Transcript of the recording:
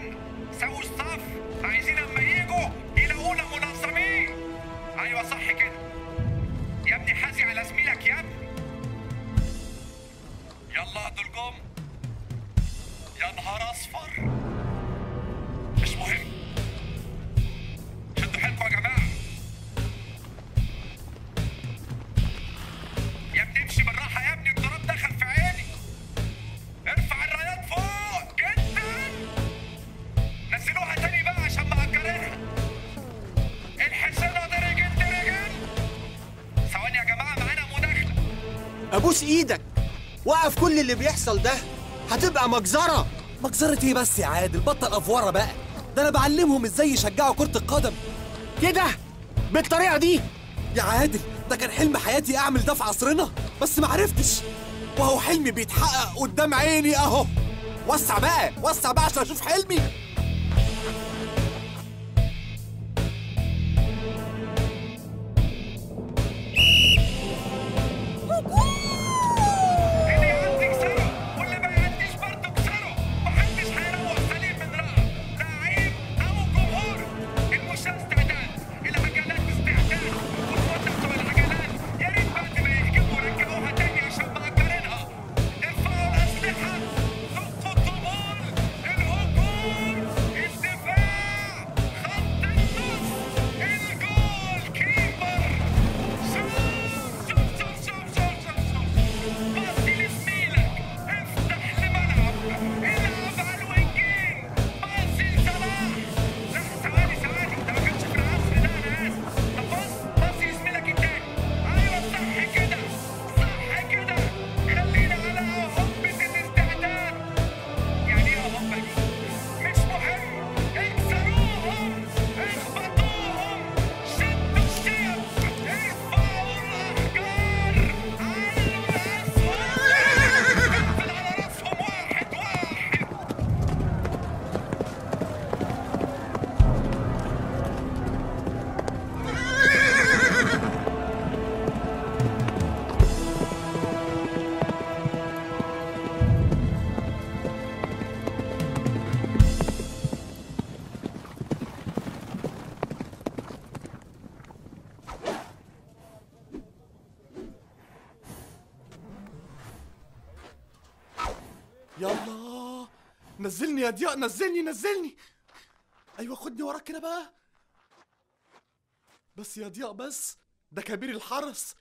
استنى سووا الصف عايزين اما يجوا يلاقونا منظمين ايوه صح كده يا ابني حازي على زميلك يا ابني يلا دول جم يا نهار اصفر مش مهم شدوا حيلكم يا جماعه يا ابني امشي بالراحه يا ابني التراب دخل في عيني ارفع الرايات فوق جدا نزلوها تاني بقى عشان مأجرينها الحصانة درجن درجن ثواني يا جماعة معانا مداخلة ابوس ايدك وقف كل اللي بيحصل ده هتبقى مجزره مجزرة ايه بس يا عادل بطل افوره بقى ده انا بعلمهم ازاي يشجعوا كرة القدم كده بالطريقه دي يا عادل ده كان حلم حياتي اعمل ده في عصرنا بس ما عرفتش وهو حلمي بيتحقق قدام عيني اهو وسع بقى وسع بقى عشان اشوف حلمي اللي يعدي كسره واللي ما يعديش برضه كسره محدش هيروح سليم من رأى لعيب أو جمهور المشاة استعداد العجلات استعداد والمدة والعجلات يا ريت بعد ما يهجموا رجعوها تاني عشان مأجرينها ارفعوا الأسلحة زقوا الطبول الهجوم الدفاع خط النص الجول كيبر شوف شوف شوف شوف شوف شوف شوف باصي لزميلك افتح لملعب العب على الوينجين باصي لصلاح لا ثواني ثواني ده ما كانش في العصر ده انا اسف طب بص باصي لزميلك التاني ايوه صح كده صح كده خلينا على هبة الاستعداد يعني ايه هبة دي؟ مش مهم اكسروهم اخبطوهم شدوا الشيب ارفعوا الاحجار علوا الاسود اقفل على راسهم واحد واحد يلا نزلني يا ضياء نزلني نزلني ايوه خدني وراك كده بقى بس يا ضياء بس ده كبير الحرس